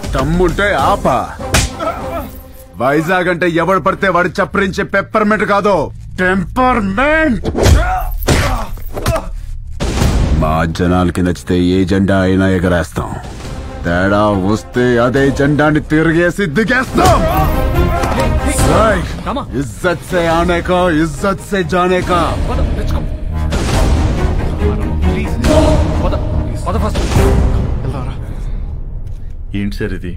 దమ్ముంటే ఆపా వైజాగ్ అంటే ఎవడు పడితే వాడు చప్పరించే పెప్పర్మెంట్ కాదు టెంపర్మెంట్ మా జనాలకి నచ్చితే ఏ జెండా అయినా ఎగరేస్తాం తేడా వస్తే అదే జెండాని తిరిగేసి దిగేస్తాం సాయ్, ఇజ్జత్ సే ఆనే కా ఇజ్జత్ సే జానే కా ఏంటి సార్ ఇది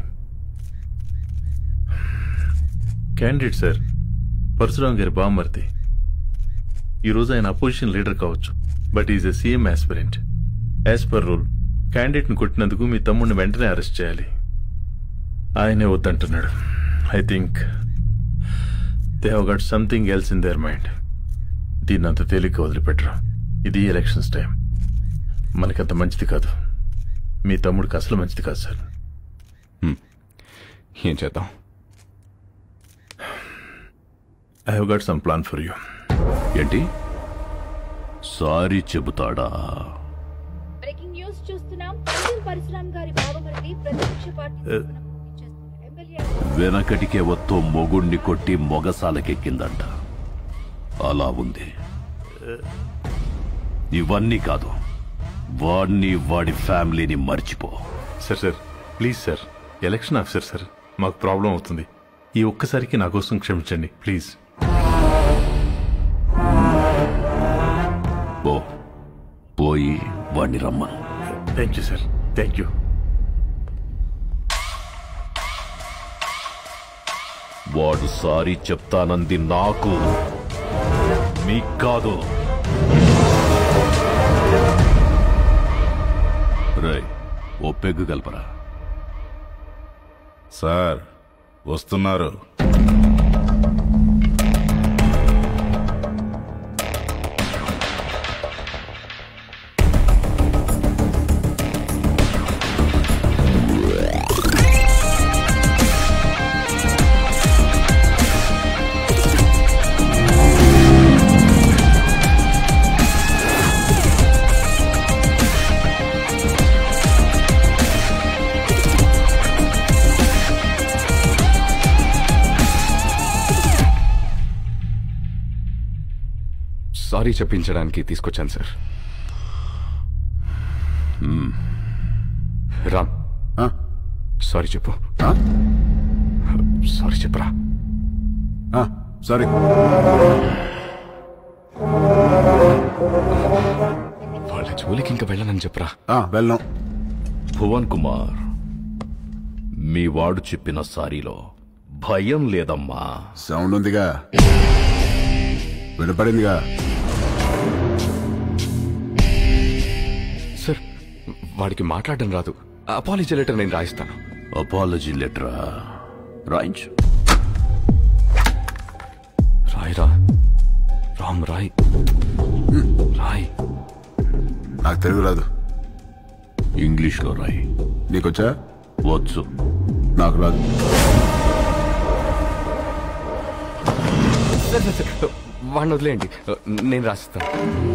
క్యాండిడేట్ సార్ పరశురామ్ గారి బామ్మర్తి ఈరోజు ఆయన అపోజిషన్ లీడర్ కావచ్చు but is a CM aspirant as per rule క్యాండిడేట్ని కొట్టినందుకు మీ తమ్ముడిని వెంటనే అరెస్ట్ చేయాలి ఆయనే వద్దంటున్నాడు I think they have got something else in their mind దీన్ని అంత తేలిక వదిలిపెట్టరు ఇది ఎలక్షన్స్ టైం మనకంత మంచిది కాదు మీ తమ్ముడికి అసలు మంచిది కాదు సార్ ఏం చేద్దాం I have got some plan for you ఏంటి సారీ చెబుతాడా బ్రేకింగ్ న్యూస్ చూస్తున్నాం పండిల్ పరశురామ్ గారి బావమరిది ప్రతిపక్ష పార్టీ తరఫున పోటీ చేస్తున్న ఎమ్మెల్యే వెనకటికే వత్తో మొగుణ్ణి కొట్టి మొగసాలకెక్కిందంట అలా ఉంది ఇవన్నీ కాదు వాడిని వాడి ఫ్యామిలీని మర్చిపో sir sir please sir election officer sir మాకు ప్రాబ్లం అవుతుంది ఈ ఒక్కసారికి నా కోసం క్షమించండి ప్లీజ్ పో పోయి వాడిని రమ్మను thank you sir thank you వాడు సారీ చెప్తానంది నాకు మీకు కాదు రై ఓ పెగ్గు కలపరా సార్ వస్తున్నారు సారీ చెప్పించడానికి తీసుకొచ్చాను సార్ రామ్ ఆ? సారీ చెప్పు ఆ? సారీ చెప్పరా ఆ, సారీ వాళ్ళ జోలికి ఇంకా వెళ్ళనని చెప్పరా ఆ, వెళ్ళను భువన్ కుమార్ మీ వాడు చెప్పిన సారీలో భయం లేదమ్మా సౌండ్ ఉందిగా వినపడిందిగా సార్ వాడికి మాట్లాడడం రాదు అపాలజీ లెటర్ నేను రాయిస్తాను అపాలజీ లెటరా రాయించు రాయిరా రామ్ రాయ్ రాయ్ నాకు తెలుగు రాదు ఇంగ్లీష్లో రాయి నీకొచ్చా వచ్చు నాకు రాదు సార్ సార్ సార్ వాడిని వదిలేయండి నేను రాసిస్తాను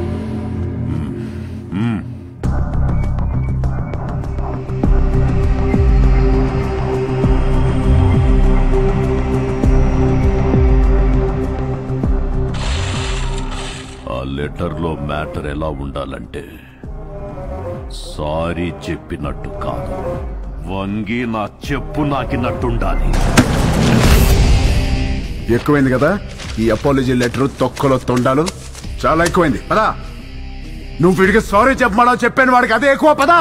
ఆ లెటర్లో మ్యాటర్ ఎలా ఉండాలంటే సారీ చెప్పినట్టు కాదు వంగి నా చెప్పు నాకినట్టుండాలి ఎక్కువైంది కదా ఈ అపాలజీ లెటర్ తొక్కలో తొండాలు చాలా ఎక్కువైంది పదా నువ్వు వీడికి సారీ చెప్పమా చెప్పాను వాడికి అదే ఎక్కువ పదా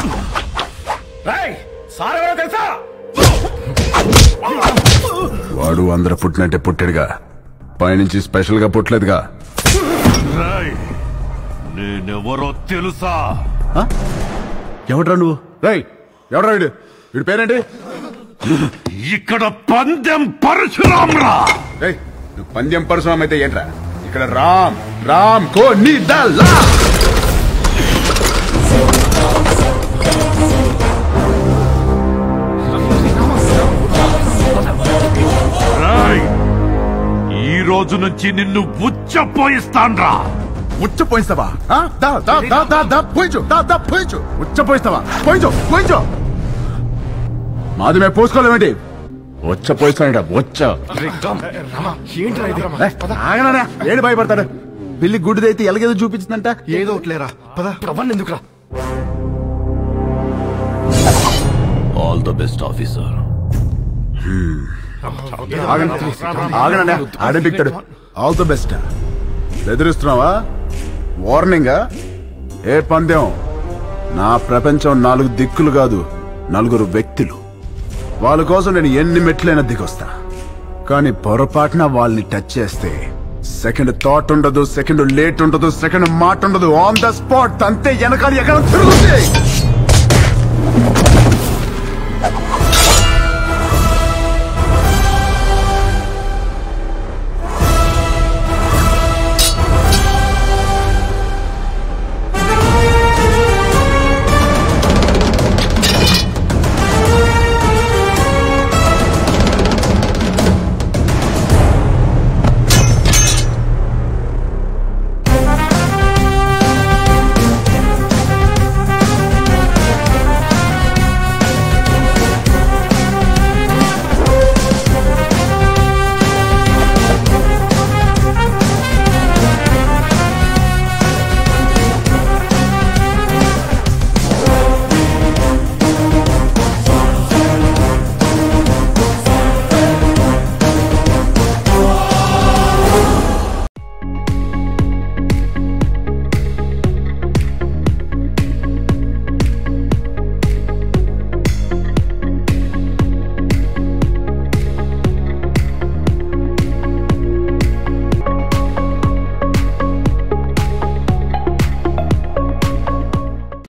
వాడు అందరు పుట్టినట్టే పుట్టాడుగా పైనుంచి స్పెషల్ గా పుట్టలేదుగా రేయ్, నేనెవరో తెలుసా ఎవడ్రా నువ్వు రై ఎవడ్రా వీడు వీడి పేరేంటి ఇక్కడ పందెం పరశురామ్రా రేయ్ నువ్వు పందెం పరశురామ్ అయితే ఏంట్రా ఇక్కడ రామ్ రామ్ కో నీ లా రేయ్, ఈ రోజు నుంచి నిన్ను ఉచ్చపోయిస్తాన్రా ఉచ్చ పోయిస్తావా ఆ? దా దా దా దా దా పోయించు దా దా పోయించు ఉచ్చ పోయిస్తావా పోయించు పోయించు మాది మేము పోసుకోలేమేంటి వచ్చ పోయిస్తాడ వచ్చ ఏంట్రా ఇది ఆగనా ఏడు భయపడతాడు పిల్లి గుడ్డిదైతే ఎలాగేదో చూపించిందంట ఏదో ఒకట్లేరా పద అవన్నీ ఎందుకురా ఆల్ ద బెస్ట్ ఆఫీసర్ ఆగనా ఆడే పిక్తాడు ఆల్ ద బెస్ట్ బెదిరిస్తున్నావా వార్నింగ్ ఏ పందెం నా ప్రపంచం నాలుగు దిక్కులు కాదు నలుగురు వ్యక్తులు వాళ్ళ కోసం నేను ఎన్ని మెట్లైనా దిగొస్తా కానీ పొరపాటున వాళ్ళని టచ్ చేస్తే సెకండ్ థాట్ ఉండదు సెకండ్ లేట్ ఉండదు సెకండ్ మాట ఉండదు ఆన్ ద స్పాట్ అంతే వెనకాల ఎక్కడ తిరుగుతుంది